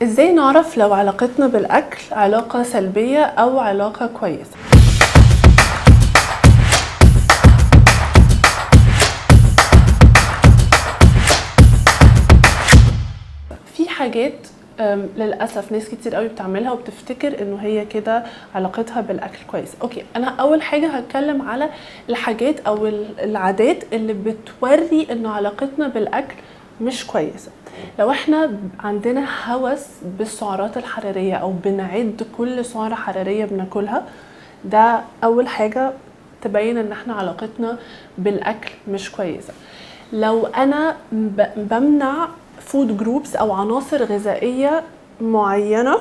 ازاي نعرف لو علاقتنا بالاكل علاقه سلبيه او علاقه كويسه في حاجات أم، للاسف ناس كتير قوي بتعملها وبتفتكر انه هي كده علاقتها بالاكل كويس اوكي انا اول حاجه هتكلم على الحاجات او ال- العادات اللي بتوري انه علاقتنا بالاكل مش كويسه لو احنا عندنا هوس بالسعرات الحراريه او بنعد كل سعره حراريه بناكلها ده اول حاجه تبين ان احنا علاقتنا بالاكل مش كويسه لو انا ب- بمنع فود جروبس او عناصر غذائيه معينه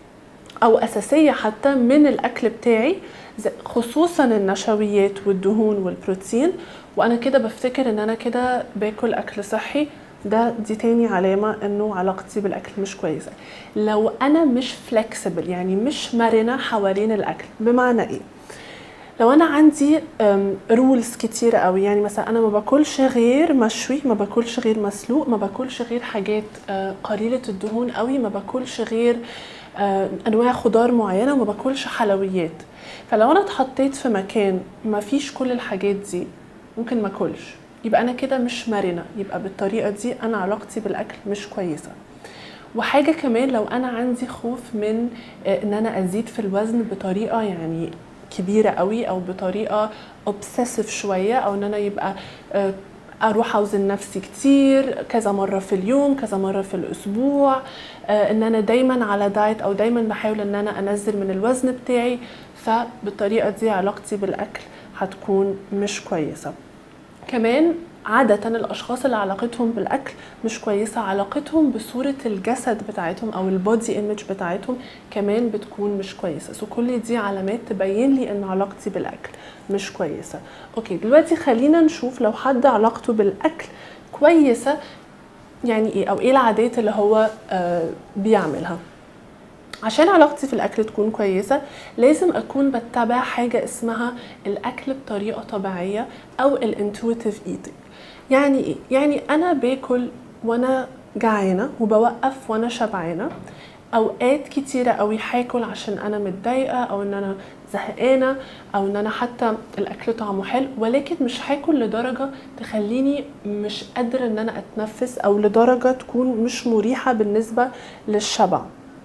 او اساسيه حتى من الاكل بتاعي زي- خصوصا النشويات والدهون والبروتين وانا كده بفتكر ان انا كده باكل اكل صحي ده دي تاني علامة انه علاقتي بالاكل مش كويسة لو انا مش فلكسبل يعني مش مرنة حوالين الاكل بمعنى ايه لو انا عندي رولز كتيرة قوي يعني مثلا انا ما باكلش غير مشوي ما باكلش غير مسلوق ما باكلش غير حاجات آه، قليلة الدهون قوي ما باكلش غير آه، انواع خضار معينة وما باكلش حلويات فلو انا اتحطيت في مكان ما فيش كل الحاجات دي ممكن ما اكلش يبقى انا كده مش مرنة يبقى بالطريقة دي انا علاقتي بالاكل مش كويسة وحاجه كمان لو انا عندي خوف من آه، ان انا ازيد في الوزن بطريقه يعني كبيره قوي او بطريقه اوبسيسيف شويه او ان انا يبقى آه، اروح اوزن نفسي كتير كذا مره في اليوم كذا مره في الاسبوع آه، ان انا دايما على دايت او دايما بحاول ان انا انزل من الوزن بتاعي فبالطريقه دي علاقتي بالاكل هتكون مش كويسه كمان عادة الأشخاص اللي علاقتهم بالأكل مش كويسة علاقتهم بصورة الجسد بتاعتهم أو البودي ايمج بتاعتهم كمان بتكون مش كويسة سو كل دي علامات تبين لي إن علاقتي بالأكل مش كويسة أوكي دلوقتي خلينا نشوف لو حد علاقته بالأكل كويسة يعني إيه أو إيه العادات اللي هو آه بيعملها عشان علاقتي في الاكل تكون كويسه لازم اكون بتبع حاجه اسمها الاكل بطريقه طبيعيه او الانتويتيف ايتنج يعني ايه يعني انا باكل وانا جعانه وبوقف وانا شبعانه اوقات كتيره قوي هاكل عشان انا متضايقه او ان انا زهقانه او ان انا حتى الاكل طعمه حلو ولكن مش هاكل لدرجه تخليني مش قادره ان انا اتنفس او لدرجه تكون مش مريحه بالنسبه للشبع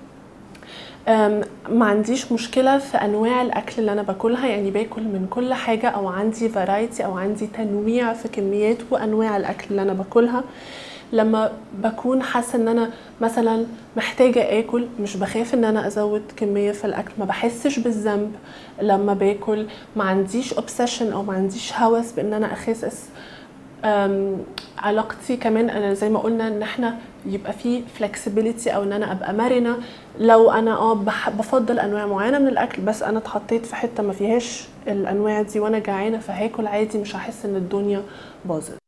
أم، ما عنديش مشكلة في أنواع الأكل اللي أنا باكلها يعني باكل من كل حاجة أو عندي فرايتي أو عندي تنويع في كميات وأنواع الأكل اللي أنا باكلها لما بكون حاسة إن أنا مثلا محتاجة آكل مش بخاف إن أنا أزود كمية في الأكل ما بحسش بالذنب لما باكل ما عنديش obsession أو ما عنديش هوس بإن أنا أخسس أم، علاقتي كمان انا زي ما قلنا ان احنا يبقى في flexibility او ان انا ابقى مرنه لو انا اه بح- بفضل انواع معينه من الاكل بس انا اتحطيت في حته ما فيهاش الانواع دي وانا جعانه فهاكل عادي مش هحس ان الدنيا باظت